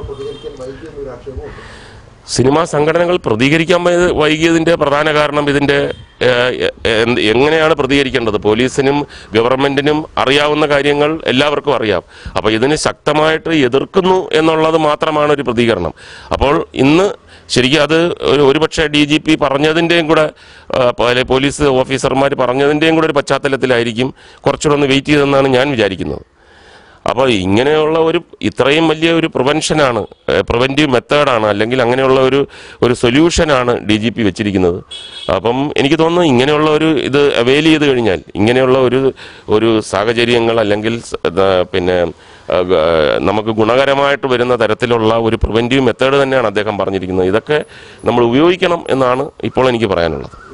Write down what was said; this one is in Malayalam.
പ്രതികരിക്കാൻ വൈകിയെന്നൊരു ആക്ഷേപമുണ്ട് സിനിമാ സംഘടനകൾ പ്രതികരിക്കാൻ വൈ- വൈകിയതിന്റെ പ്രധാന കാരണം ഇതിന്റെ ഏഹ്, എ- എന്ത്- എങ്ങനെയാണ് പ്രതികരിക്കേണ്ടത് പോലീസിനും ഗവൺമെന്റിനും അറിയാവുന്ന കാര്യങ്ങൾ എല്ലാവർക്കും അറിയാം അപ്പോൾ ഇതിന് ശക്തമായിട്ട് എതിർക്കുന്നു എന്നുള്ളത് മാത്രമാണ് ഒരു പ്രതികരണം അപ്പോൾ ഇന്ന് ശരിക്കും അത് ഒരു ഒരുപക്ഷെ ഡി ജി പി പറഞ്ഞതിൻ്റെയും കൂടെ ആ, പോലെ പോലീസ് ഓഫീസർമാർ പറഞ്ഞതിൻ്റെയും കൂടെ ഒരു പശ്ചാത്തലത്തിലായിരിക്കും കുറച്ചുകൂടെ ഒന്ന് വെയിറ്റ് ചെയ്തെന്നാണ് ഞാൻ വിചാരിക്കുന്നത് അപ്പോൾ ഇങ്ങനെയുള്ള ഒരു ഇത്രയും വലിയ ഒരു പ്രിവെൻഷനാണ് പ്രിവെൻറ്റീവ് മെത്തേഡാണ് അല്ലെങ്കിൽ അങ്ങനെയുള്ള ഒരു ഒരു സൊല്യൂഷനാണ് ഡി ജി പി വെച്ചിരിക്കുന്നത് അപ്പം എനിക്ക് തോന്നുന്നു ഇങ്ങനെയുള്ള ഒരു ഇത് അവെയിൽ ചെയ്ത് കഴിഞ്ഞാൽ ഇങ്ങനെയുള്ള ഒരു ഒരു സാഹചര്യങ്ങൾ അല്ലെങ്കിൽ സ- ദ- പിന്നെ ആ, ഗ- നമുക്ക് ഗുണകരമായിട്ട് വരുന്ന തരത്തിലുള്ള ഒരു പ്രിവെൻറ്റീവ് മെത്തേഡ് തന്നെയാണ് അദ്ദേഹം പറഞ്ഞിരിക്കുന്നത് ഇതൊക്കെ നമ്മൾ ഉപയോഗിക്കണം എന്നാണ് ഇപ്പോൾ എനിക്ക് പറയാനുള്ളത്